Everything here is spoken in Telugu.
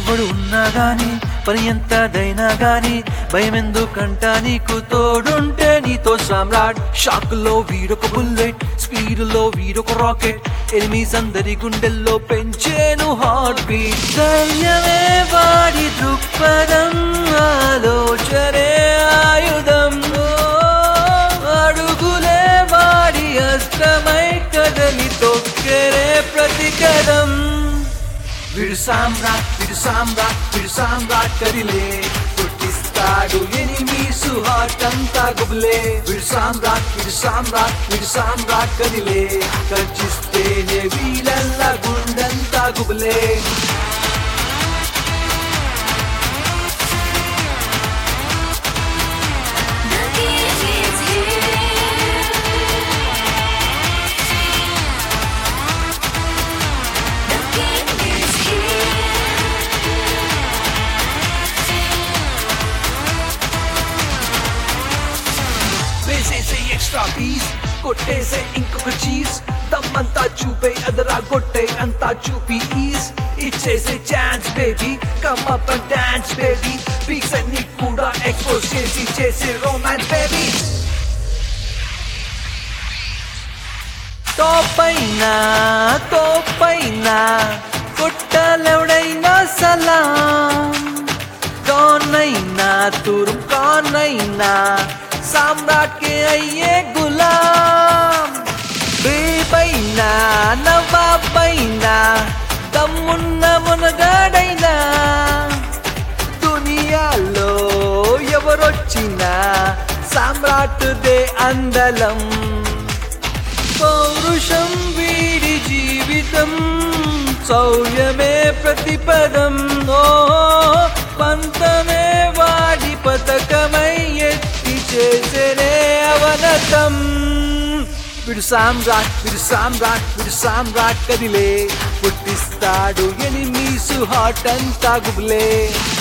ఎవడు ఉన్నా గాని పని ఎంతదైనా గాని భయం ఎందుకంట నీకు తోడుంటే నీతో సామ్రాట్ షాక్ లో వీడొక బుల్లెట్ స్పీడ్ లో వీడొక రాకెట్ ఎనిమిస్ అందరి గుండెల్లో పెంచేను హార్ట్ బీట్ ధైర్యమే వాడి దృక్పథం ఆలోచనే ఆయుధం ఓ, అడుగులే వాడి అస్తమై కదలి తొక్కెరే ప్రతి కదం వీడు సామ్రాట్ వీడు సామ్రాట్ వీడు సామ్రాట్ కదిలే పుట్టిస్తాడు ఎనిమీసు హార్ట్ అంతా గుబులే వీడు సామ్రాట్ వీడు సామ్రాట్ వీడు సామ్రాట్ కదిలే ఖర్చిస్తేనే వీళ్ళల్లా గుండంతా గుబులే The king is here. The king is here. వేసేసే ఎక్స్ట్రా పీస్ కొట్టేసే ఇంకొక చీజ్ దమ్మంతా చూపే అదరా కొట్టే అంతా చూపి ఈజ్ ఇచ్చేసే chance baby come up and dance baby peaks అన్ని కూడా ఎక్స్పోజ్ చేసి చేసే రొమాన్స్ బేబీ తోపైనా తోపైనా కొట్టలెవడైనా సలాం కౌనైనా తురుం కౌనైనా సామ్రాట్ కే అయ్యే గులాం బేబైనా నవాబైనా దమ్మున్న మునగాడైనా దునియాలో ఎవరొచ్చినా సామ్రాట్ దే అందలం పౌరుషం వీడి జీవితం శౌర్యమే ప్రతిపదం ఓ పంతమే వాడి పథకమై ఎత్తి చేసేనే అవనతం విడు సామ్రాట్ విడు సామ్రాట్ విడు సామ్రాట్ కదిలే పుట్టిస్తాడు ఎనిమీసు హాట్ అంతా గుబులే